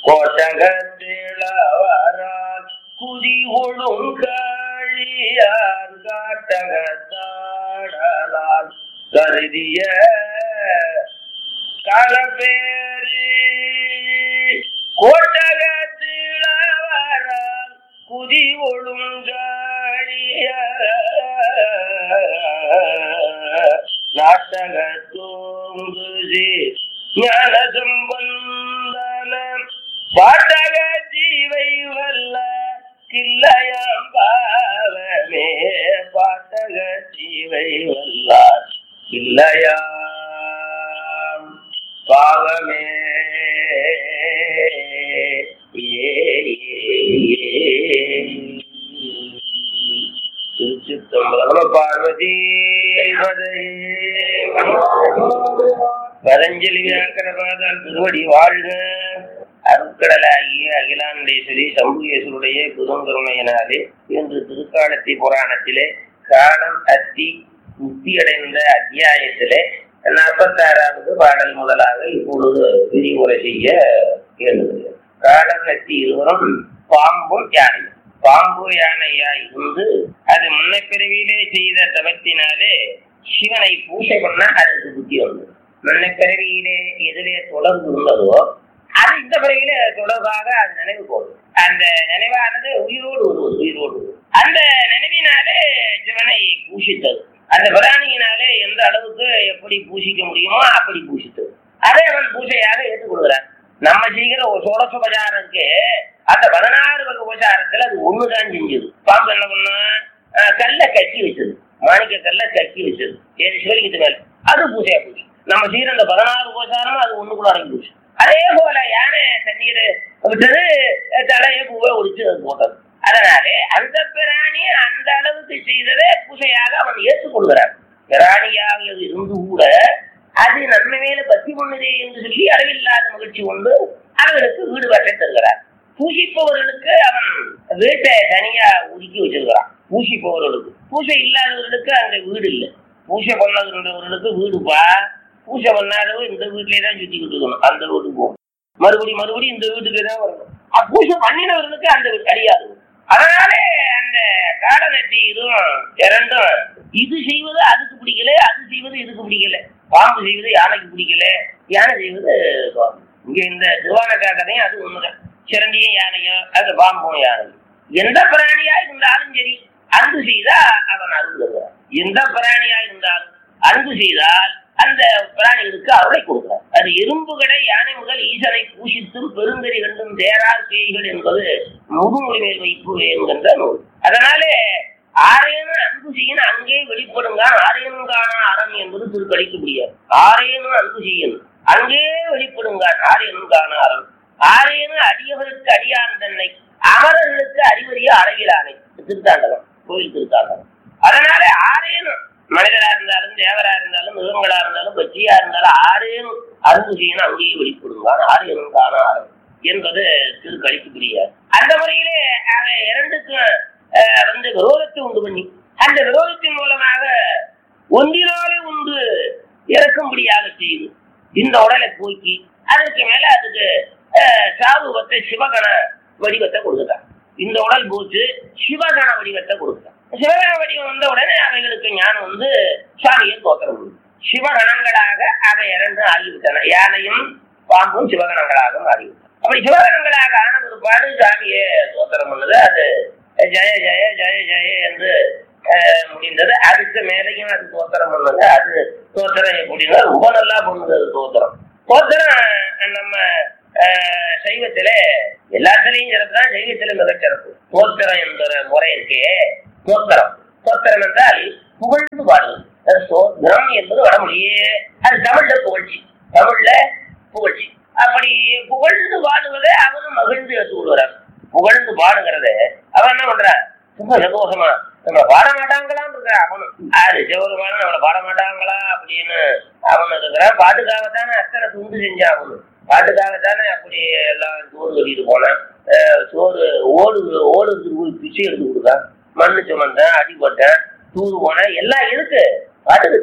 கோட்டகத்திளவரால் குதி ஒழுங்காழியார் காட்டகத்தாடலால் கருதிய களப்பேரி கோட்டகத்திளவரால் குதி ஒழுங்காழிய நாட்டகத்தோங்குதி ஞான சம்பந்தனம் பாட்டக ஜீவை வல்ல கில்லையாம் பாவமே பாட்டக ஜீவை வல்லார் கில்லையாம் பாவமே ஏ திருச்சித்தம்பலம் பார்வதி பதஞ்சலி வியாக்கரபாதால் திருவடி வாழ்க அருட்கடலாகிய அகிலாண்டேஸ்வரி சம்புகேஸ்வருடைய புதங்கருணையினாலே இன்று திருக்காலத்தி புராணத்திலே காலம் அத்தி முக்தியடைந்த அத்தியாயத்திலே நாற்பத்தாறாவது பாடல் முதலாக இப்பொழுது விரிவுரை செய்ய கேளுகிறேன் காலம் அத்தி இருவரும் பாம்பும் யானையும் பாம்பு யானையா இருந்து அது முன்ன பிறவியிலே செய்த தவத்தினாலே சிவனை பூஜை பண்ண அதுக்கு புத்தி வந்தது முன்ன பிறவியிலே எதிலே தொடர்பு உள்ளதோ அது இந்த பிறவியில தொடர்பாக அது நினைவு போகும் அந்த நினைவானது உயிரோடு வருவது உயிரோடு வருவது. அந்த நினைவினாலே சிவனை பூஷித்தது அந்த பிராணியினாலே எந்த அளவுக்கு எப்படி பூசிக்க முடியுமோ அப்படி பூசித்தது அதை அவன் பூஜையாக ஏற்றுக்கொள்கிறான் நம்ம செய்கிற ஒரு சோடசோபச்சாரம் இருக்கு அந்த பதினாறு வகை உபச்சாரத்துல அது ஒண்ணுதான் செஞ்சது பாம்பு என்ன பண்ணா அஹ், கல்லை கட்டி வச்சது மாணிக்க கல்லை கட்டி வச்சது ஏழு சிவலிங்கத்து மேல அது பூஜையா போச்சு நம்ம செய்யற அந்த பதினாறு உபச்சாரமும் அது ஒண்ணுக்குள்ள அடங்கி போச்சு அதே போல யானை தண்ணீர் விட்டது அஹ், தலையை பூவை ஒடிச்சு அது போட்டது அதனாலே அந்த பிராணி அந்த அளவுக்கு செய்ததை பூஜையாக அவன் ஏற்றுக்கொள்கிறான் பிராணியாக இருந்து கூட அது நன்மை மேல பத்தி பண்ணுதே என்று சொல்லி அளவில்லாத மகிழ்ச்சி கொண்டு அவர்களுக்கு வீடு வற்றை தருகிறார் பூசிப்பவர்களுக்கு அவன் வீட்டை தனியா ஒதுக்கி வச்சிருக்கிறான் பூசிப்பவர்களுக்கு பூசை இல்லாதவர்களுக்கு அங்க வீடு இல்லை பூசை பண்ணதுன்றவர்களுக்கு வீடுப்பா பூசை பண்ணாதவங்க இந்த வீட்டிலே தான் சுத்திக்கிட்டு இருக்கணும் அந்த வீட்டுக்கு போகணும் மறுபடி மறுபடி இந்த வீட்டுக்கு தான் வரணும் அஹ் பூசை பண்ணினவர்களுக்கு அந்த வீடு கிடையாது அதனாலே அந்த காலநட்டி இதுவும் இரண்டும் இது செய்வது அதுக்கு பிடிக்கல அது செய்வது இதுக்கு பிடிக்கல பாம்பு செய்வது யானைக்கு பிடிக்கல யானை செய்வது பாம்பு இங்க இந்த திருவானக்கா கதையும் அது ஒண்ணுதான் சிறந்தியும் யானையும் அது பாம்பும் யானையும் எந்த பிராணியா இருந்தாலும் சரி அன்பு செய்தா அவன் அருள் தருவான் எந்த பிராணியா இருந்தாலும் அன்பு செய்தால் அந்த பிராணிகளுக்கு அருளை கொடுக்கிறார் அது எறும்பு கடை யானை முதல் ஈசனை பூஷித்தும் பெருந்தறி கண்டும் தேரார் பேய்கள் என்பது முதுமொழி மேல் வைப்பு என்கின்ற நூல் அதனாலே ஆரேனும் அன்பு செய்யணும் அங்கே வெளிப்படுங்க ஆரேனும் காணா அறம் என்பது திருக்கடிக்க முடியாது ஆரேனும் அன்பு செய்யணும் அங்கே வெளிப்படுங்க ஆரேனும் காணா அறம் ஆரேனும் அடியவருக்கு அடியான் தன்னை அமரர்களுக்கு அறிவறிய அழகிலானை திருத்தாண்டகம் கோயில் திருத்தாண்டகம் அதனால ஆரேனும் மனிதரா இருந்தாலும் தேவரா இருந்தாலும் மிருகங்களா இருந்தாலும் பச்சியா இருந்தாலும் ஆரேனும் அன்பு செய்யணும் அங்கேயே வெளிப்படுங்க ஆரேனும் காணா அறம் என்பது திருக்கடிக்குரிய அந்த முறையிலே அவன் இரண்டுக்கும் அஹ், வந்து விரோதத்தை உண்டு பண்ணி அந்த விரோதத்தின் மூலமாக ஒன்றினாலே உண்டு இறக்கும்படியாக செய்து இந்த உடலை போக்கி அதுக்கு மேல அதுக்கு அஹ், சாரூபத்தை சிவகண வடிவத்தை கொடுத்துட்டான் இந்த உடல் போச்சு சிவகண வடிவத்தை கொடுத்தான் சிவகண வடிவம் வந்த உடனே அவைகளுக்கு ஞானம் வந்து சுவாமியை தோத்திரம் கொடுக்கும் சிவகணங்களாக அவை இரண்டு ஆகிவிட்டன யானையும் பாம்பும் சிவகணங்களாக மாறிவிட்டன அப்படி சிவகணங்களாக ஆன பிற்பாடு சாமியை தோத்திரம் பண்ணது அது ஜெய ஜெய ஜெய ஜெய என்று அஹ், முடிந்தது அதுக்கு மேலையும் அது தோத்திரம் பண்ணது அது தோத்திரம் எப்படின்னா ரொம்ப நல்லா பண்ணுது அது தோத்திரம் தோத்திரம் நம்ம அஹ், சைவத்தில எல்லாத்திலையும் சிறப்பு தான் சைவத்தில மிகச்சிறப்பு தோத்திரம் என்கிற முறை இருக்கே தோத்திரம் தோத்திரம் என்றால் புகழ்ந்து பாடுவது அது சோத்திரம் என்பது வடமொழியே அது தமிழ்ல புகழ்ச்சி தமிழ்ல புகழ்ச்சி அப்படி புகழ்ந்து பாடுவதை அவனும் மகிழ்ந்து ஏற்றுக்கொள்கிறான் புகழ்ந்து பாடுகிறத அவன் என்ன பண்றான் ரொம்ப சந்தோஷமா நம்ம பாட மாட்டாங்களான்னு இருக்கிறான் அவனும் அது சிவருமான நம்மளை பாட மாட்டாங்களா அப்படின்னு அவன் இருக்கிறான் பாட்டுக்காகத்தானே அத்தனை துண்டு செஞ்சான் அவனு பாட்டுக்காகத்தானே அப்படி எல்லாம் சோறு கட்டிட்டு போனான் அஹ் சோறு ஓடு ஓடு போய் பிச்சை எடுத்து கொடுத்தான் மண்ணு சுமந்தேன் அடிபட்டேன் தூது போனேன் எல்லாம் இருக்கு பாட்டுக்கிட்டாரு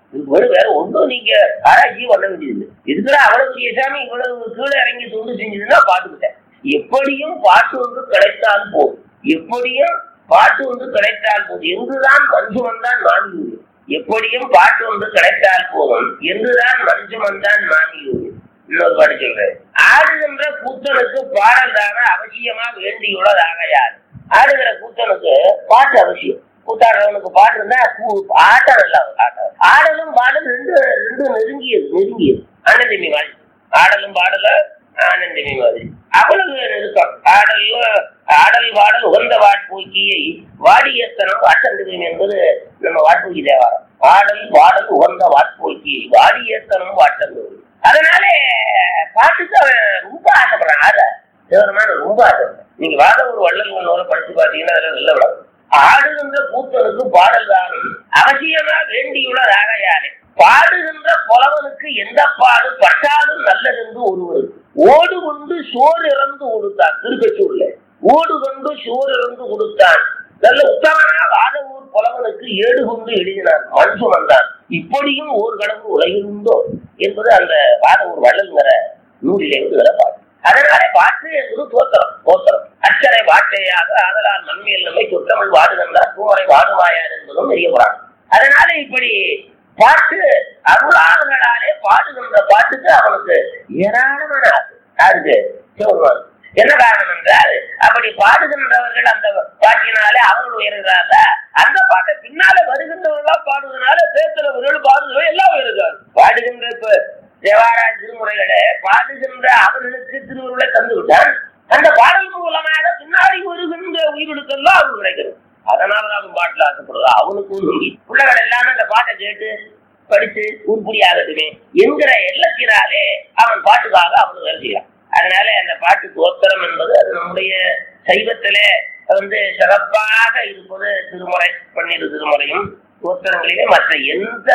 இதுக்கு வேற வேற ஒன்றும் நீங்க ஆராய்ச்சி பண்ண வேண்டியது இதுக்குள்ள அவ்வளவு பெரிய சாமி இவ்வளவு கீழே இறங்கி தொண்டு செஞ்சதுன்னா பாட்டுக்கிட்டேன் எப்படியும் பாட்டு ஒன்று கிடைத்தால் போதும் எப்படியும் பாட்டு ஒன்று கிடைத்தால் போதும் என்றுதான் மஞ்சுமன் தான் மாமியூர் எப்படியும் பாட்டு ஒன்று கிடைத்தால் போதும் என்றுதான் மஞ்சுமன் தான் மாமியூர் இன்னொரு பாட்டு சொல்றேன் ஆடுகின்ற கூத்தனுக்கு பாடல் தான அவசியமா வேண்டியுள்ளதாக யார் ஆடுகிற கூத்தனுக்கு பாட்டு அவசியம் கூத்தாடுறவனுக்கு பாட்டு இருந்தா கூ- ஆட்டம் நல்லா வரும், ஆட்டம் ஆடலும் பாடலும் ரெண்டு ரெண்டு நெருங்கியது நெருங்கியது ஆனந்தமி மாதிரி ஆடலும் பாடலும் ஆனந்தமி மாதிரி அவ்வளவு நெருக்கம் ஆடல் ஆடல் பாடல் உகந்த வாட்பூக்கியை வாடியத்தனம் வாட்டந்துகம் என்பது நம்ம வாட்பூக்கி தேவாரம் ஆடல் பாடல் உகந்த வாட்பூக்கி வாடியத்தனம் வாட்டந்துகம் அதனாலே பாட்டுக்கு அவன் ரொம்ப ஆசைப்படுறான் ஆட தேவரமான ரொம்ப ஆசைப்படுறான் நீங்க வாத ஒரு வள்ளல் ஒன்னோட படிச்சு பாத்தீங்கன்னா அதெல்லாம் நல்ல விடாது ஆடுகின்ற கூத்தனுக்கு பாடல் தானும் அவசியமா வேண்டியுள்ளதாக யாரே பாடுகின்ற புலவனுக்கு எந்த பாடு பட்டாலும் நல்லதென்று ஒருவருக்கு ஓடு கொண்டு சோறு இறந்து கொடுத்தான் திருக்கச்சூர்ல ஓடு கொண்டு சோறு இறந்து கொடுத்தான் நல்ல உத்தமனா வாதவூர் புலவனுக்கு ஏடு கொண்டு எழுதினான் மனுஷன் வந்தான் இப்படியும் ஓர் கடவுள் உலகில் உண்டோ என்பது அந்த வாதவூர் வள்ளல்ங்கிற நூலிலே வந்து இதெல்லாம் பாட்டு அதனால பாட்டு என்பது தோத்திரம் தோத்திரம் அச்சரை வாட்டையாக ஆதலால் நன்மையில் நம்மை சொற்றமிழ் வாடுகின்றார் பூவரை வாடுவாயார் என்பதும் தெரிய போறாங்க அதனால இப்படி பாட்டு அருளாளர்களாலே பாடுகின்ற பாட்டுக்கு அவனுக்கு ஏராளமான ஆசை யாருக்கு சிவபெருமான் என்ன காரணம் என்றால் அப்படி பாடுகின்றவர்கள் அந்த பாட்டினாலே அவர்கள் உயர்கிறார்கள அந்த பாட்டை பின்னால வருகின்றவர்களா பாடுவதனால பேசுறவர்கள் பாடுகிறவர்கள் எல்லாம் உயர்கிறார்கள் பாடுகின்ற இப்ப தேவாரா திருமுறைகளை பாடுகின்ற அவர்களுக்கு திருவுருளை தந்து விட்டான் அந்த பாடல் மூலமாக பின்னாடி வருகின்ற உயிரிழக்கெல்லாம் அவருக்கு கிடைக்கிறது அதனாலதான் அவன் பாட்டுல ஆசைப்படுறது அவனுக்கு நம்பி பிள்ளைகள் எல்லாமே அந்த பாட்டை கேட்டு படிச்சு உருப்படி ஆகட்டுமே என்கிற எண்ணத்தினாலே அவன் பாட்டுக்காக அவன் வேலை செய்யலாம் அதனால அந்த பாட்டு தோத்திரம் என்பது அது நம்முடைய சைவத்திலே வந்து சிறப்பாக இருப்பது திருமுறை பன்னிரு திருமுறையும் தோத்திரங்களிலே மற்ற எந்த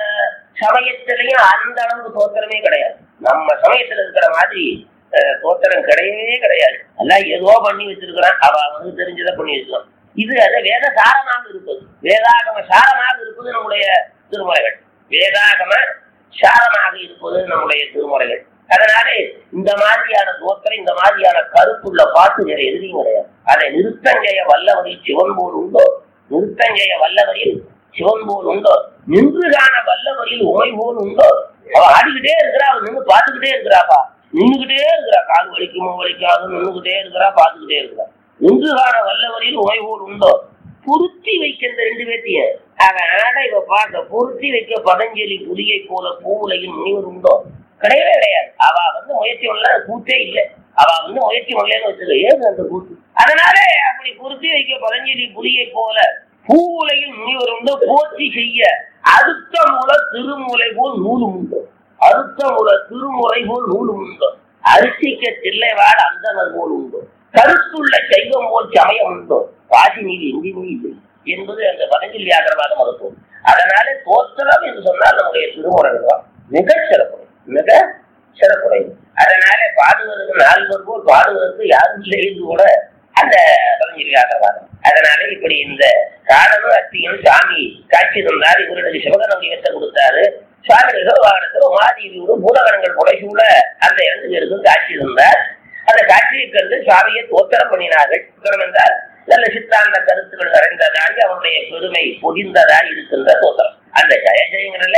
சமயத்திலையும் அந்த அளவுக்கு தோத்திரமே கிடையாது நம்ம சமயத்துல இருக்கிற மாதிரி அஹ், தோத்திரம் கிடையவே கிடையாது எல்லாம் ஏதோ பண்ணி வச்சிருக்கிறான் அவ வந்து தெரிஞ்சதை பண்ணி வச்சிருக்கான் இது அது வேத சாரமாக இருப்பது வேதாகம சாரமாக இருப்பது நம்முடைய திருமுறைகள் வேதாகம சாரமாக இருப்பது நம்முடைய திருமுறைகள் அதனாலே இந்த மாதிரியான தோத்திரம் இந்த மாதிரியான கருத்துள்ள பாட்டு வேற எதுலையும் கிடையாது அதை நிறுத்தஞ்செய வல்லவரில் சிவன் போல் உண்டோ நிறுத்தஞ்செய வல்லவரில் சிவன் போல் உண்டோ நின்று காண வல்லவரில் உமை போல் உண்டோ அவ ஆடிக்கிட்டே இருக்கிறா அவ நின்று பார்த்துக்கிட்டே இருக்கிறாப்பா நின்றுகிட்டே இருக்கிறா கால் வலிக்குமோ வலிக்காது நின்றுகிட்டே இருக்கிறா பார்த்துக்கிட்டே இருக்கிறா நின்று காண வல்லவரில் உமை போல் உண்டோ பொருத்தி வைக்க இந்த ரெண்டு பேர்த்தையும் அவன் ஆட இவ பார்க்க பொருத்தி வைக்க பதஞ்சலி புலியை போல பூவுலையில் முனிவர் உண்டோ கிடையவே கிடையாது அவ வந்து முயற்சி பண்ணல கூத்தே இல்லை அவ வந்து முயற்சி பண்ணலன்னு வச்சுக்க ஏது அந்த கூத்து அதனால அப்படி பொருத்தி வைக்க பதஞ்சலி புலியை போல பூவுலையில் முனிவர் உண்டோ போற்றி செய்ய அடுத்த முறை திருமுலை போல் நூலு உண்டோ அடுத்த முறை திருமுறை போல் நூலு உண்டோ அரிசிக்க தில்லைவாள் அந்தனர் போல் உண்டோ கருத்துள்ள சைவம் போல் சமயம் உண்டோ பாசி நீதி எங்கேயுமே இல்லை என்பது அந்த பதஞ்சலி வியாகரவாத மருத்துவம் அதனால தோத்திரம் என்று சொன்னால் நம்முடைய திருமுறைகள் தான் மிக சிறப்புடையது மிக சிறப்புடையது அதனால பாடுவதற்கு நால்வர் போல் பாடுவதற்கு யாரும் இல்லை என்று கூட அந்த பதஞ்சலி வியாகரவாதம் அதனால இப்படி இந்த காரணம் அத்தியும் சாமி காட்சி தந்தார் இவர்களுக்கு சிவகரம் இவத்தை கொடுத்தாரு சுவாமி நிகழ்வாகனத்தில் உமாதேவியோடு பூதகணங்கள் புடைசூழ அந்த இரண்டு பேருக்கும் காட்சி தந்தார் அந்த காட்சியை கண்டு சுவாமியை தோத்திரம் பண்ணினார்கள் தோத்திரம் என்றால் நல்ல சித்தாந்த கருத்துக்கள் நிறைந்ததாகி அவனுடைய பெருமை பொதிந்ததாய் இருக்கின்ற தோத்திரம் அந்த ஜெய ஜெயங்கள்ல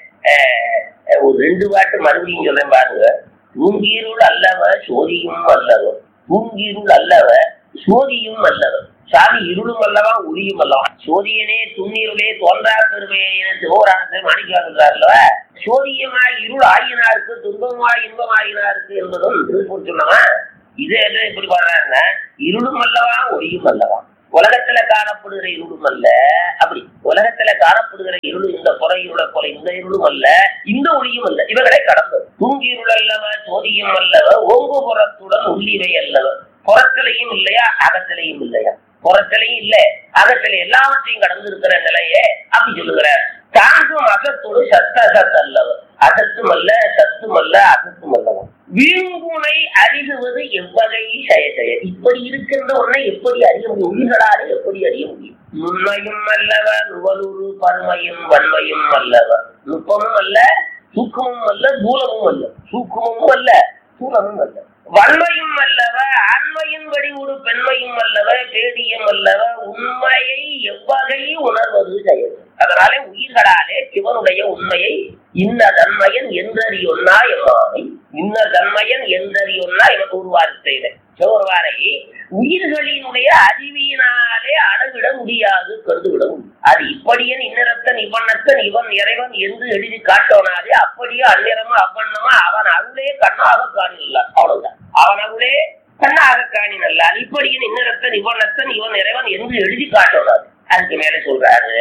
ஒரு ரெண்டு பாட்டு மறுபடியும் சொல்றேன் பாருங்க தூங்கீருள் அல்லவ சோதியும் அல்லவர் தூங்கீருள் அல்லவ சோதியும் அல்லவர் சாமி இருளும் அல்லவா ஒளியும் அல்லவா சோதியனே துண்ணீருளே தோன்றா பெருமையை சிவோரானத்தை மாணிக்காதுல்ல சோதியமாய் இருள் ஆகினாருக்கு துன்பமாய் இன்பமாகினாருக்கு என்பதும் திருப்பூர் சொன்னவா இது என்ன இப்படி பாடுறாருன்னா இருளும் அல்லவா ஒளியும் அல்லவா உலகத்துல காணப்படுகிற இருளும் அல்ல அப்படி உலகத்துல காணப்படுகிற இருள் இந்த புற இருள போல இந்த இருளும் அல்ல இந்த ஒளியும் அல்ல இவர்களை கடந்தது தூங்கி இருள் அல்லவ சோதியும் அல்லவ ஓங்கு புறத்துடன் உள்ளிவை அல்லவ புறத்திலையும் இல்லையா அகத்திலையும் இல்லையா புறத்திலையும் இல்ல அகத்தில எல்லாவற்றையும் கடந்து இருக்கிற நிலையே அப்படி சொல்லுகிறார் தாங்கும் அகத்தோடு சத்த அசத் அல்லவ அசத்தும் அல்ல சத்தும் அல்ல அசத்தும் அல்லவா வீங்குனை அறிகுவது எவ்வகை செயல் செயல் இப்படி இருக்கின்ற ஒன்றை எப்படி அறிய முடியும் உயிர்களாலே எப்படி அறிய முடியும் நுண்மையும் அல்லவ நுவலூரு பருமையும் வன்மையும் அல்லவ நுட்பமும் அல்ல சூக்கமும் அல்ல தூலமும் அல்ல சூக்கமும் அல்ல தூலமும் அல்ல வன்மையும் அல்லவ ஆண்மையின் வடிவுடு பெண்மையும் அல்லவ பேடியும் அல்லவ உண்மையை எவ்வகை உணர்வது செயல் அதனாலே உயிர்களாலே சிவனுடைய உண்மையை இன்ன தன்மையன் எந்தறியொன்னா எம்மாவை இன்ன தன்மையன் எந்தறியொன்னா எனக்கு உருவாறு செய்த சிவருவாரை உயிர்களினுடைய அறிவியினாலே அளவிட முடியாது கருதுவிட முடியும் அது இப்படியன் இன்னரத்தன் இவனத்தன் இவன் இறைவன் என்று எழுதி காட்டோனாலே அப்படியே அந்நிறமா அவ்வண்ணமா அவன் அருளே கண்ணாக காணில்ல அவ்வளவுதான் அவன் அருளே கண்ணாக காணினல்ல இப்படியன் இன்னரத்தன் இவனத்தன் இவன் இறைவன் என்று எழுதி காட்டோனாது அதுக்கு மேல சொல்றாரு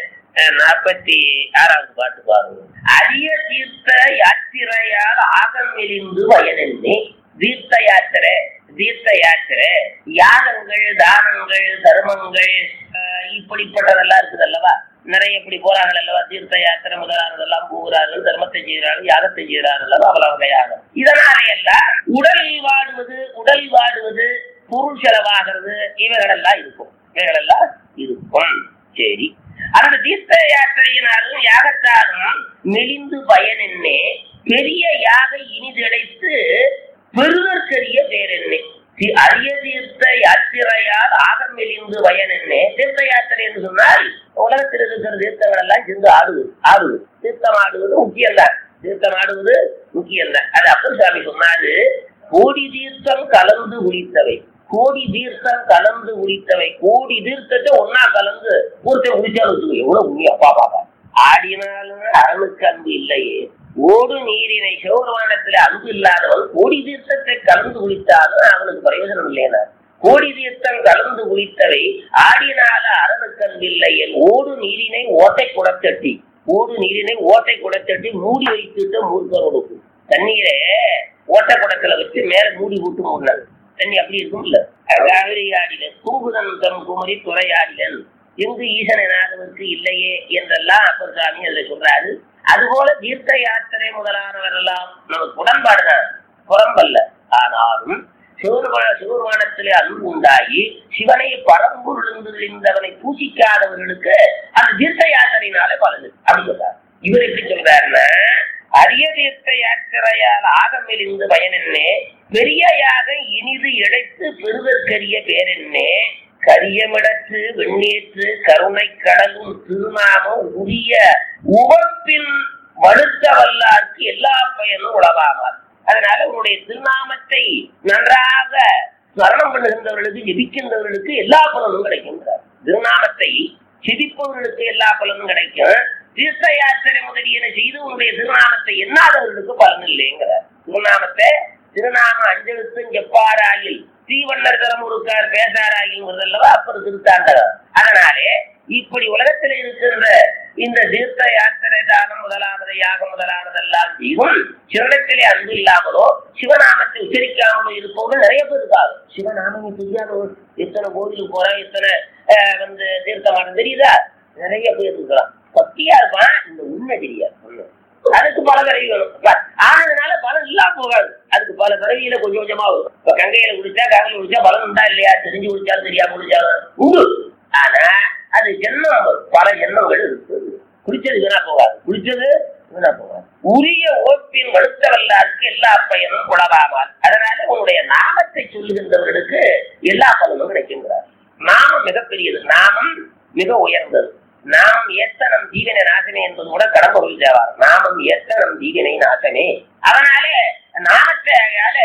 நாற்பத்தி ஆறாவது பாட்டு பாருங்க அரிய தீர்த்த யாத்திரையால் ஆகம் மெலிந்து வயனென்னே தீர்த்த யாத்திரை தீர்த்த யாத்திரை யாகங்கள் தானங்கள் தர்மங்கள் இப்படிப்பட்டதெல்லாம் இருக்குது அல்லவா நிறைய இப்படி போறார்கள் அல்லவா தீர்த்த யாத்திரை முதலானதெல்லாம் போகிறார்கள் தர்மத்தை செய்கிறார்கள் யாகத்தை செய்கிறார்கள் அல்லவா அவ்வளவு வகையாக இதனாலே எல்லாம் உடல் வாடுவது உடல் வாடுவது பொருள் செலவாகிறது இவைகளெல்லாம் இருக்கும் இவைகளெல்லாம் இருக்கும் சரி அந்த தீர்த்த யாத்திரையினாலும் யாகத்தாலும் மெலிந்து பயனென்னே பெரிய யாக இனிதடைத்து பெருதற்கரிய பேரென்னே அரிய தீர்த்த யாத்திரையால் ஆகம் மெலிந்து பயனென்னே தீர்த்த யாத்திரை என்று சொன்னால் உலகத்தில் இருக்கிற தீர்த்தங்கள் எல்லாம் சென்று ஆடுவது ஆடுவது தீர்த்தம் ஆடுவது முக்கியம் தான் தீர்த்தம் ஆடுவது முக்கியம் தான் அது அப்பர் சாமி சொன்னாரு கோடி தீர்த்தம் கலந்து குளித்தவை கோடி தீர்த்தம் கலந்து குளித்தவை கோடி தீர்த்தத்தை ஒன்னா கலந்து ஒருத்தர் குடிச்சாலும் வச்சுக்கோ எவ்வளவு உண்மை அப்பா பாப்பா ஆடினாலும் அரணுக்கு அன்பு இல்லையே ஓடு நீரினை சிவபெருமானத்துல அன்பு இல்லாதவன் கோடி தீர்த்தத்தை கலந்து குளித்தாலும் அவனுக்கு பிரயோஜனம் இல்லையா கோடி தீர்த்தம் கலந்து குளித்தவை ஆடினால அரணுக்கு அன்பு இல்லையே ஓடு நீரினை ஓட்டை குடத்தட்டி ஓடு நீரினை ஓட்டை குடத்தட்டி மூடி வைத்துட்டு மூர்க்கர் கொடுக்கும் தண்ணீரை ஓட்டை குடத்துல வச்சு மேல மூடி விட்டு மூடினது தண்ணி அப்படி இருக்கும் இல்ல காவிரி ஆடிலன் குங்குதன் தம் குமரி துறையாடிலன் எங்கு ஈசனாதவருக்கு இல்லையே என்றெல்லாம் அப்பர் சாமி அதுல சொல்றாரு அதுபோல தீர்த்த யாத்திரை முதலானவர் எல்லாம் நமக்கு உடன்பாடுதான் புறம்பல்ல ஆனாலும் சிவருமான சிவருமானத்திலே அன்பு உண்டாகி சிவனை பரம்பொருளிருந்து விழிந்தவனை பூசிக்காதவர்களுக்கு அந்த தீர்த்த யாத்திரையினாலே பலனு அப்படி சொல்றாரு இவர் எப்படி சொல்றாருன்னா அரிய தீர்த்த யாத்திரையால் ஆகமிருந்து பயனென்னே பெரிய யாக இனிது இழைத்து பெறுதற்கரிய பேரென்னே கரியமிடத்து வெண்ணீற்று கருணை கடலும் திருநாமம் உரிய உவப்பின் வலுத்த வல்லாருக்கு எல்லா பயனும் உளவாமார் அதனால உன்னுடைய திருநாமத்தை நன்றாக ஸ்மரணம் பண்ணுகின்றவர்களுக்கு ஜெபிக்கின்றவர்களுக்கு எல்லா பலனும் கிடைக்கின்றார் திருநாமத்தை சிதிப்பவர்களுக்கு எல்லா பலனும் கிடைக்கும் தீர்த்த யாத்திரை முதலியன செய்து உன்னுடைய திருநாமத்தை எண்ணாதவர்களுக்கு பலன் இல்லைங்கிறார் திருநாமத்தை திருநாம அஞ்செழுத்தும் செப்பாராயில் தீவண்ணர் தரம் ஒருக்கார் பேசாராயில் அல்லவா அப்புறம் திருத்தாண்டவர் அதனாலே இப்படி உலகத்தில் இருக்கின்ற இந்த தீர்த்த யாத்திரை தானம் முதலானது யாகம் முதலானதெல்லாம் செய்தும் சிவனத்திலே அன்பு இல்லாமலோ சிவநாமத்தை உச்சரிக்காமலோ இருப்பவங்க நிறைய பேர் இருக்காங்க சிவநாமம் தெரியாத எத்தனை கோவிலுக்கு போற எத்தனை வந்து தீர்த்தமானம் தெரியுதா நிறைய பேர் இருக்கலாம் பக்தியா இருப்பான் இந்த உண்மை தெரியாது அதுக்கு பல பிறவி வேணும் ஆனதுனால பலன் இல்லாம போகாது அதுக்கு பல பிறவியில கொஞ்சம் கொஞ்சமா வரும் இப்ப கங்கையில குடிச்சா கங்கையில குடிச்சா பலன் உண்டா இல்லையா தெரிஞ்சு குடிச்சாலும் தெரியாம குடிச்சாலும் உண்டு ஆனா அது ஜென்மம் பல ஜென்மங்கள் இருக்கு குடிச்சது வீணா போகாது குடிச்சது வீணா போகாது உரிய ஓப்பின் வலுத்தவல்லாருக்கு எல்லா பயனும் குளவாமால் அதனால உன்னுடைய நாமத்தை சொல்லுகின்றவர்களுக்கு எல்லா பலனும் கிடைக்கின்றார் நாமம் மிகப்பெரியது நாமம் மிக உயர்ந்தது நாமம் ஏத்தனம் ஜீவனை நாசமே என்பது கூட கடம்பொருள் தேவார் நாமம் ஏத்தனம் ஜீவனை நாசமே அதனாலே நாமத்தை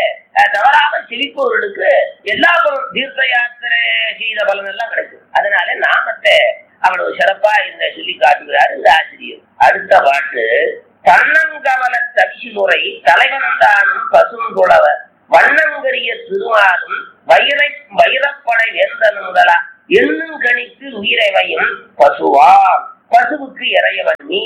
தவறாமல் செழிப்பவர்களுக்கு எல்லா தீர்த்த யாத்திரை செய்த பலன் எல்லாம் கிடைக்கும் அதனால நாமத்தை அவ்வளவு சிறப்பா இந்த சொல்லி காட்டுகிறார் இந்த ஆசிரியர் அடுத்த பாட்டு தன்னங்கமல தவிசிலுரை தலைவன்தானும் பசுங்குளவர் வண்ணங்கரிய திருமாலும் வைரை வைரப்படை வேந்தன் முதலா எண்ணும் கணித்து உயிரைவையும் பசுவா பசுவுக்கு இறையவன் நீ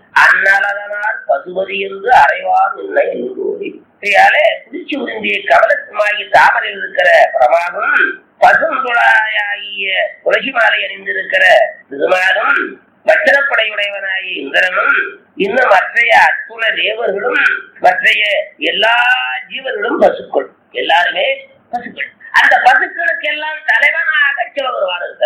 அந்நலதனால் பசுபதி என்று அறைவார் இல்லை என்று இதையாலே குடிச்சு உறிந்திய கவலத்துமாகி தாமரையில் இருக்கிற பிரமாதம் பசுந்துளாயாகிய துளசி மாலை அணிந்திருக்கிற திருமாலும் வச்சனப்படையுடையவனாகிய இந்திரனும் இன்னும் மற்றைய அற்புத தேவர்களும் மற்றைய எல்லா ஜீவர்களும் பசுக்கள் எல்லாருமே பசுக்கள் அந்த பசுக்களுக்கு எல்லாம் தலைவனாக சிவபெருமான் இருக்கிறார்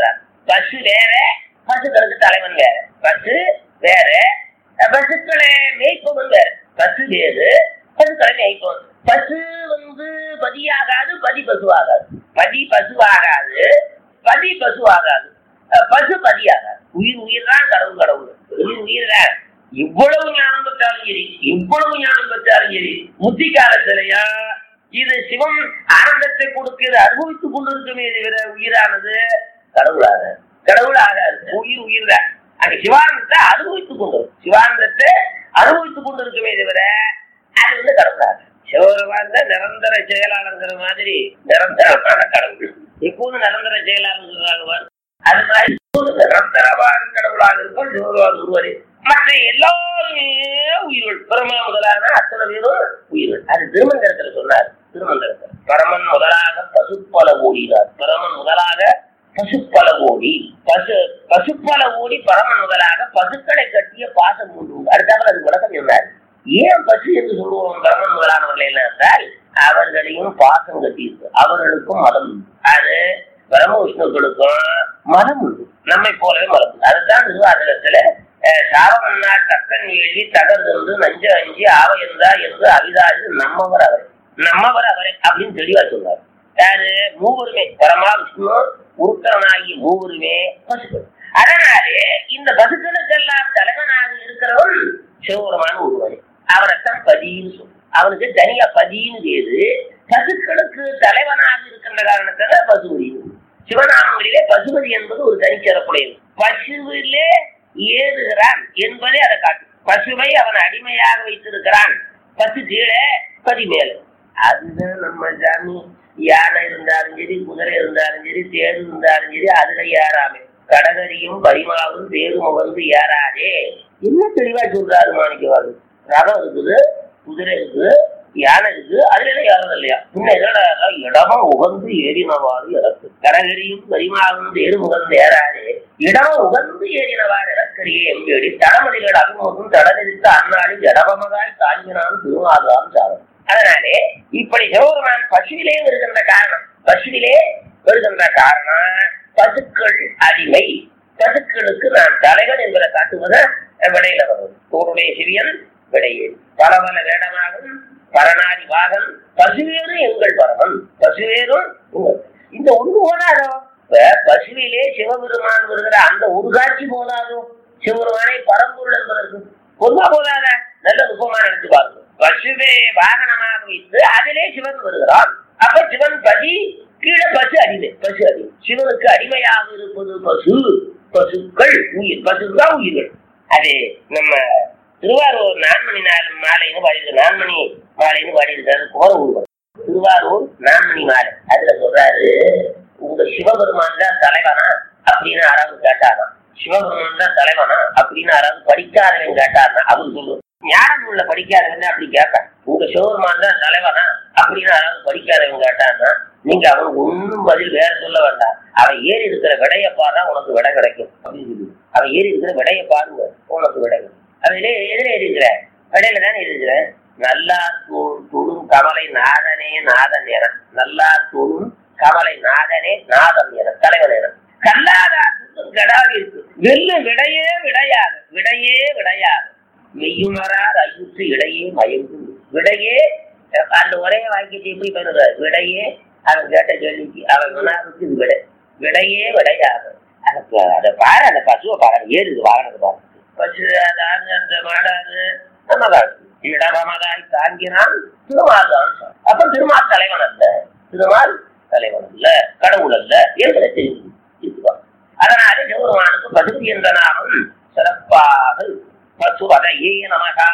பசு வேற பசுக்களுக்கு தலைவன் வேற பசு வேற பசுக்களை மேய்ப்பவன் வேற பசு வேறு பசுக்களை மேய்ப்பவன் பசு வந்து பதியாகாது பதி பசுவாகாது பதி பசுவாகாது பதி பசுவாகாது அஹ் பசு பதியாகாது உயிர் உயிர் தான் கடவுள் கடவுள் உயிர் உயிர் தான் இவ்வளவு ஞானம் பெற்றாலும் சரி இவ்வளவு ஞானம் பெற்றாலும் சரி முத்தி காலத்திலையா இது சிவம் ஆனந்தத்தை கொடுக்கிறது அனுபவித்துக் கொண்டிருக்குமே தவிர உயிரானது கடவுளாக கடவுளாகாது உயிர் உயிர் தான் அங்க சிவானந்தத்தை அனுபவித்துக் கொண்டு சிவானந்தத்தை அனுபவித்துக் கொண்டு இருக்குமே தவிர அது வந்து கடவுளாக சிவபெருமான் தான் நிரந்தர செயலாளங்கிற மாதிரி நிரந்தரமான கடவுள் எப்போதும் நிரந்தர செயலாளர் அது மாதிரி எப்போதும் நிரந்தரமான கடவுளாக இருக்கும் சிவபெருமான் ஒருவரே மற்ற எல்லாருமே உயிர்கள் பிரமா முதலான அத்தனை பேரும் உயிர்கள் அது திருமந்திரத்துல சொன்னார் திருமந்திரத்தில் பரமன் முதலாக பசுப்பல ஓடினார் பரமன் முதலாக பசுப்பல ஓடி பசு பசுப்பல ஓடி பரமன் முதலாக பசுக்களை கட்டிய பாசம் உண்டு அடுத்தாமல் அது விளக்கம் சொன்னார் ஏன் பசு என்று சொல்லுவோம் பரமன் முதலானவர்கள் என்ன என்றால் அவர்களையும் பாசம் கட்டியிருக்கு அவர்களுக்கும் மதம் உண்டு. அது பிரம்ம விஷ்ணுக்களுக்கும் மதம் உண்டு நம்மை போலவே மதம் உண்டு அதுதான் திருவாதிரத்துல சாவமன்னார் தக்கன் எழுதி தகர்ந்து நஞ்ச அஞ்சி ஆவ என்றா என்று அவிதாது நம்மவர் அவரை நம்மவர் அவரை அப்படின்னு தெளிவா சொன்னார் யாரு மூவருமே பரமா விஷ்ணு உருத்தரனாகி மூவருமே பசுக்கள் அதனாலே இந்த பசுக்களுக்கெல்லாம் தலைவனாக இருக்கிறவன் சிவபெருமான ஒருவன் அவனைத்தான் பதின்னு சொல்லும் அவனுக்கு தனியா பதின்னு பேரு பசுக்களுக்கு தலைவனாக இருக்கின்ற காரணத்தால பசுபதி சிவநாமங்களிலே பசுபதி என்பது ஒரு தனிச்சிறப்புடையது பசுவிலே ஏறுகிறான் என்பதை அதை காட்டும் பசுவை அவன் அடிமையாக வைத்திருக்கிறான் பசு கீழே பதி மேல அதுதான் நம்ம சாமி யானை இருந்தாலும் சரி குதிரை இருந்தாலும் சரி தேர் இருந்தாலும் சரி அதுல ஏறாமே கடகரியும் பரிமாவும் தேரும் வந்து ஏறாதே என்ன தெளிவா சொல்றாரு மாணிக்கவாது ரதம் இருக்குது குதிரை இருக்குது யானை இருக்கு அதுல எல்லாம் ஏறது இல்லையா இன்னும் என்னடா இடமா உகந்து ஏறினவாறு இறக்கு கடகரியும் பரிமாவும் தேரும் உகந்து ஏறாதே இடம் உகந்து ஏறினவாறு இறக்கரியே எம்பேடி தடமதிகள் அபிமுகம் தடநிறுத்த அந்நாடி ஜடபமதாய் தாங்கினான் திருவாதான் சாதம் அதனாலே இப்படி சிவபெருமான் பசுவிலே வருகின்ற காரணம் பசுவிலே வருகின்ற காரணம் பசுக்கள் அடிமை பசுக்களுக்கு நான் தலைவன் என்பதை காட்டுவத விடையில வரும் தோருடைய சிவியன் விடையே பல பல வேடமாகும் பரநாடி வாகன் பசுவேறு எங்கள் பரமன் பசுவேறும் உங்கள். இந்த ஒன்று போதாதோ இப்ப பசுவிலே சிவபெருமான் வருகிற அந்த ஒரு காட்சி போதாதோ சிவபெருமானை பரம்பொருள் என்பதற்கு பொதுவா போதாத நல்ல நுட்பமா நினைச்சு பாருங்க பசுவே வாகனமாக வைத்து அதிலே சிவன் வருகிறான் அப்ப சிவன் பதி கீழே பசு அடிமை பசு அடிமை சிவனுக்கு அடிமையாக இருப்பது பசு பசுக்கள் உயிர் பசுதான் உயிர்கள் அது நம்ம திருவாரூர் நான்மணி நாள் மாலைன்னு பாடியிருக்கு நான்மணி மாலைன்னு பாடியிருக்காரு குமர உருவம் திருவாரூர் நான்மணி மாலை அதுல சொல்றாரு உங்க சிவபெருமான் தான் தலைவனா அப்படின்னு யாராவது கேட்டாராம் சிவபெருமான் தான் தலைவனா அப்படின்னு யாராவது படிக்காதவன் கேட்டாருன்னா அவரு சொல்லுவார் ஞானம் உள்ள படிக்காதவன் அப்படி கேட்பான் உங்க சிவபெருமான் தான் தலைவனா அப்படின்னு யாராவது படிக்காதவன் கேட்டான்னா நீங்க அவனுக்கு ஒன்றும் பதில் வேற சொல்ல வேண்டாம் அவன் ஏறி இருக்கிற விடைய பாருனா உனக்கு விடை கிடைக்கும் அப்படின்னு சொல்லி அவன் ஏறி இருக்கிற விடைய பாருங்க உனக்கு விடை கிடைக்கும் அதுல எதுல ஏறி இருக்கிற விடையில தானே இருக்கிற நல்லா தூ- துளும் கமலை நாதனே நாதன் என நல்லா துளும் கமலை நாதனே நாதன் என தலைவன் என கல்லாதா கடாவி இருக்கு வெல்லு விடையே விடையாக விடையே விடையாக மெய்யுணரார் ஐயுற்று இடையே மயங்கும் விடையே அந்த ஒரே வாக்கியத்தை எப்படி பண்ணுற விடையே அவன் கேட்ட கேள்விக்கு அவன் உணர்வுக்கு இது விடை விடையே விடையாக அதுக்கு அதை பாரு அந்த பசுவை பாரு ஏறுது வாகனத்தை பாரு பசு அது ஆடு அந்த மாடாது நம்மதான் இடமதாய் தாங்கினான் திருமால் தான் அப்ப திருமால் தலைவன் அல்ல திருமால் தலைவன் அல்ல கடவுள் அல்ல என்பதை தெரிந்து இருக்குவான் அதனால சிவபெருமானுக்கு பசுபதி என்ற நாமம் சிறப்பாக இருக்கும். பசுபதையே நமகா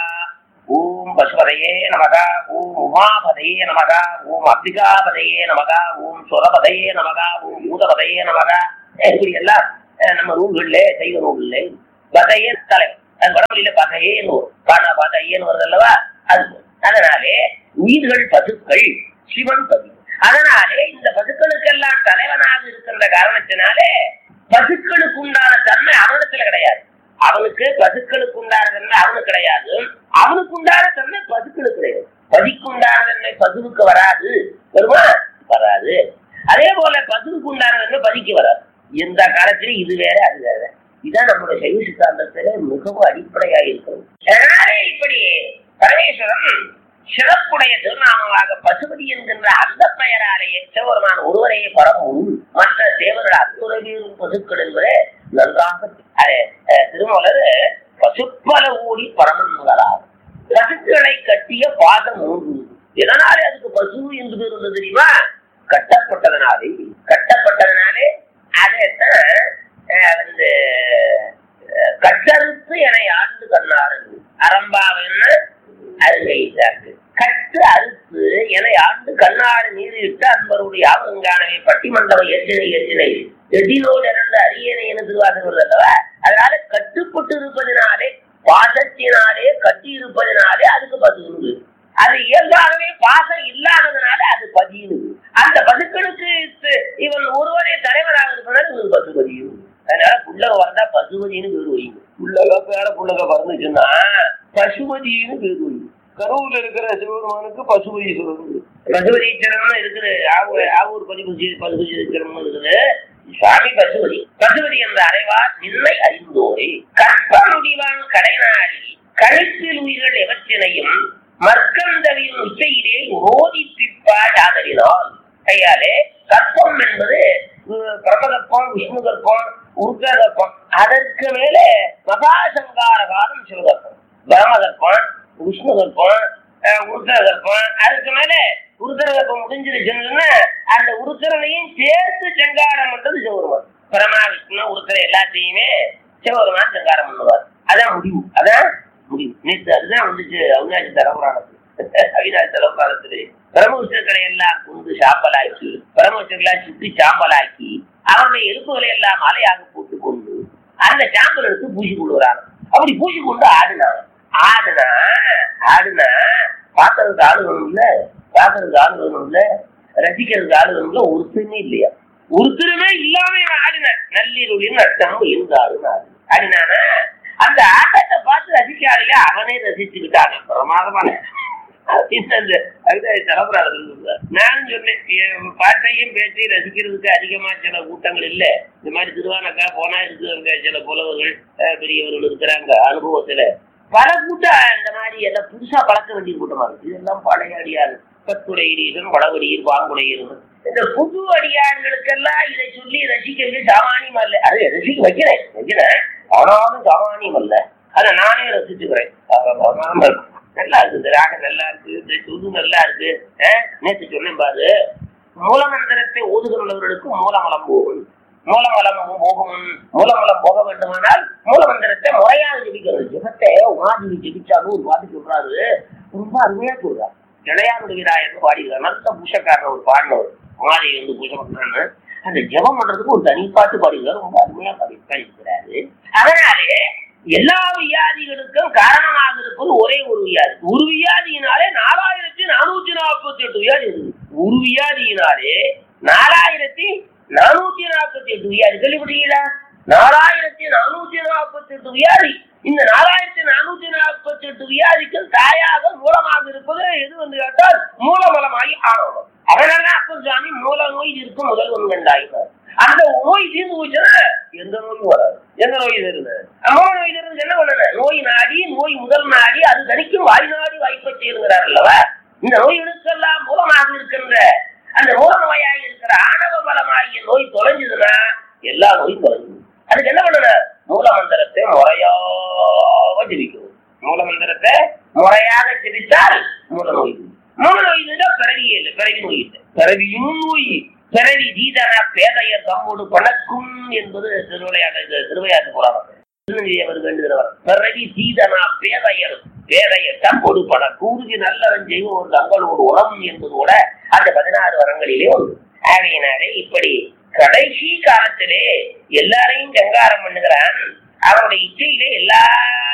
ஓம் பசுபதையே நமகா ஓம் உமாபதையே நமகா ஓம் அம்பிகாபதையே நமகா ஓம் சுரபதையே நமகா ஓம் பூதபதையே நமகா இப்படி எல்லாம் அஹ், நம்ம நூல்கள்ல சைவ நூல்ல பதையே தலைவன் அது வடமொழியில பதையேன்னு வரும் பண பதையேன்னு வருது அல்லவா அது அதனாலே உயிர்கள் பசுக்கள் சிவன் பதி அதனாலே இந்த பசுக்களுக்கெல்லாம் தலைவனாக இருக்கின்ற காரணத்தினாலே பசுக்களுக்கு உண்டான தன்மை அவனிடத்துல கிடையாது அவனுக்கு பசுக்களுக்கு உண்டான தன்மை அவனுக்கு கிடையாது அவனுக்கு உண்டான தன்மை பசுக்களுக்கு கிடையாது பதிக்கு உண்டான தன்மை பசுவுக்கு வராது வருமா வராது அதே போல பசுவுக்கு உண்டான தன்மை பதிக்கு வராது எந்த காலத்திலும் இது வேற அது வேற இதான் நம்முடைய சைவ சித்தாந்தத்துல மிகவும் அடிப்படையா இருக்கிறது அதனாலே இப்படி பரமேஸ்வரன் சிறப்புடைய திருநாமமாக பசுபதி என்கின்ற அந்த பெயராலேயே சிவபெருமான ஒருவரையே பரவும் மற்ற தேவர்கள் அத்துறை பேரும் பசுக்கள் என்பது நன்றாக அது, அஹ், திருமலர் பசுப்பல ஊடி பரமன்களாகும் பசுக்களை கட்டிய பாதம் மூன்று இதனாலே அதுக்கு பசு என்று பேர் வந்தது தெரியுமா கட்டப்பட்டதனாலே கட்டப்பட்டதனாலே அதைத்தான் அஹ், வந்து அஹ், கட்டறுத்து என ஆண்டு கண்ணாரு அரம்பாவன்னு அருங்கைத்தாக்கு கட்டு அறுத்து என ஆண்டு கண்ணாறு நீரிட்டு அன்பருடைய ஆவங்கானவை பட்டிமண்டபம் எட்டினை எட்டினை எட்டினோடு இறந்த அரியணை என திருவாசகம் வருது அல்லவா அதனால கட்டுப்பட்டு இருப்பதினாலே பாசத்தினாலே கட்டி இருப்பதினாலே அதுக்கு பதியுது அது இயல்பாகவே பாசம் இல்லாததுனால அது பதியுது அந்த பசுக்களுக்கு இத்து- இவன் ஒருவரே தலைவராக இருப்பதால் இவனுக்கு பசுபதியும் அதனால புள்ளக வந்தா பசுபதினு பேர் வைங்க புள்ளக பேர புள்ளக பறந்துச்சுன்னா பசுபதினு பேர் வைங்க கரூர்ல இருக்கிற சிவபெருமானுக்கு பசுபதி சிவன் பசுபதி சிரமம் இருக்குது ஆவூர் ஆவூர் பசுபதி பசுபதி சிரமம் இருக்குது சுவாமி பசுபதி பசுபதி என்ற அறைவார் நின்னை அறிந்தோரே கற்ப முடிவான் கடைநாளி கழுத்தில் உயிர்கள் எவற்றினையும் மற்கந்தவின் உச்சையிலே ஓதிப்பிப்பாய் ஆதரினால் கையாலே கற்பம் என்பது உம், பிரமகற்பம் விஷ்ணு கற்பம் உருக்ககற்பம் அதற்கு மேலே மகாசங்கார காலம் சிவகற்பம் பிரமகற்பம் விஷ்ணு கற்பம் உருத்தர கற்பம் அதுக்கு மேல உருத்தர கற்பம் முடிஞ்சிருச்சுன்னு அந்த உருத்தரனையும் சேர்த்து சங்காரம் பண்றது சிவபெருமான் பரமா விஷ்ணு உருத்தர எல்லாத்தையுமே சிவபெருமான் சங்காரம் பண்ணுவார் அதான் முடிவு அதான் முடிவு நேற்று அதுதான் வந்துச்சு அவினாசி தலபுராணத்து அவினாசி தலபுராணத்துல பிரம்மவிஷ்ணுக்களை எல்லாம் கொண்டு சாம்பலாக்கி பிரம்மவிஷ்ணுக்களை சுற்றி சாம்பலாக்கி அவருடைய எலும்புகளை எல்லாம் மலையாக போட்டு கொண்டு அந்த சாம்பல் எடுத்து பூசி கொள்ளுறாங்க அப்படி பூசி கொண்டு ஆடினாங்க ஆடுனா ஆடுனா பாக்குறதுக்கு ஆளு வேணும்ல பாக்குறதுக்கு ஆளு வேணும்ல ரசிக்கிறதுக்கு ஆளு வேணும்ல ஒருத்தருமே இல்லையா ஒருத்தருமே இல்லாம இவன் ஆடின நள்ளிருளின் நட்டம் இருந்தாருன்னு ஆடு ஆடினானா அந்த ஆட்டத்தை பார்த்து ரசிக்காதையா அவனே ரசிச்சுக்கிட்டாங்க பிரமாதமான இந்த அந்த அதுதான் தலைமுறை நானும் சொன்னேன் என் பாட்டையும் பேச்சையும் ரசிக்கிறதுக்கு அதிகமா சில கூட்டங்கள் இல்ல இந்த மாதிரி திருவானக்கா போனா இருக்கிறவங்க சில புலவர்கள் அஹ், பெரியவர்கள் இருக்கிறாங்க அனுபவத்துல பல கூட்டம் இந்த மாதிரி எல்லாம் புதுசா பழக்க வேண்டிய கூட்டமா இருக்கு இதெல்லாம் பழைய அடியார் பத்துடையீரன் வடவடியீர் பாங்குடையீர் இந்த புது அடியார்களுக்கெல்லாம் இதை சொல்லி ரசிக்கிறது சாமானியம் அல்ல அது ரசிக்க வைக்கிறேன் வைக்கிறேன் ஆனாலும் சாமானியம் அல்ல அதை நானே ரசிச்சுக்கிறேன் ஆமா, இருக்கும். நல்லா இருக்கு இந்த ராகம் நல்லா இருக்கு இந்த துது நல்லா இருக்கு அஹ், நேத்து சொன்னேன் பாரு மூலமந்திரத்தை ஓதுகிறவர்களுக்கு மூலமலம் போகும் மூலமலம் போகும் மூலமலம் போக வேண்டுமானால் மூலமந்திரத்தை முறையாக ஜெபிக்கிறது ஜெபத்தை உமாதி ஜெபிச்சாலும் ஒரு பாட்டு சொல்றாரு ரொம்ப அருமையா சொல்றாரு இளையானுடைய வீராயன்னு பாடிக்கிறார் நல்ல பூஷக்காரர் ஒரு பாடினவர் உமாதி வந்து பூஜை பண்றான்னு அந்த ஜெபம் பண்றதுக்கு ஒரு தனி பாட்டு பாடிக்கிறார் ரொம்ப அருமையா பாடி இருக்கிறாரு அதனாலே எல்லா வியாதிகளுக்கும் காரணமாக இருப்பது ஒரே ஒரு வியாதி ஒரு வியாதியினாலே நாலாயிரத்தி நானூத்தி நாற்பத்தி எட்டு வியாதி இருக்குது ஒரு வியாதியினாலே நாலாயிரத்தி நானூத்தி நாற்பத்தி எட்டு வியாதி கேள்விப்பட்டீங்களா நாலாயிரத்தி நானூத்தி நாற்பத்தி எட்டு வியாதி இந்த நாலாயிரத்தி நானூத்தி நாற்பத்தி எட்டு வியாதிக்கும் தாயாக மூலமாக இருப்பது எது வந்து கேட்டால் மூலமலமாகி ஆணவம் அதனால அப்பன் சுவாமி மூல நோய் இருக்கும் முதல் ஒன்கண்டாயினார் அந்த நோய் தீர்ந்து போச்சுன்னா எந்த நோயும் வராது எந்த நோய் தருது மூல நோய் தருது என்ன பண்ணல நோய் நாடி நோய் முதல் நாடி அது தனிக்கும் வாய் நாடி வாய்ப்பை செய்யுங்கிறார் அல்லவா இந்த நோய்களுக்கெல்லாம் மூலமாக இருக்கின்ற அந்த மூல நோயாக இருக்கிற ஆணவ பலமாகிய நோய் தொலைஞ்சதுன்னா எல்லா நோயும் தொலைஞ்சு அதுக்கு என்ன பண்ணணும் மூல மந்திரத்தை முறையாக ஜெபிக்கணும் மூல மந்திரத்தை முறையாக ஜெபித்தால் மூல நோய் தீரும். மூல நோய் இருந்தா பிறவியே இல்லை பிறவி நோய் இல்லை பிறவியும் நோய் பிறவி தீதன பேதையர் தம்மோடு பணக்கும் என்பது திருவிளையாட்டு திருவையாட்டு புராணம் திருநெல்வேலியவர் வேண்டுகிறவர் பிறவி சீதனா பேதையர் பேதையர் தம்மோடு பண கூறுதி நல்லவன் செய்வோம் ஒரு தங்களோடு உரம் என்பது கூட அந்த பதினாறு வரங்களிலே ஒன்று ஆகையினாலே இப்படி கடைசி காலத்திலே எல்லாரையும் கங்காரம் பண்ணுகிறான் அவனுடைய இச்சையிலே எல்லா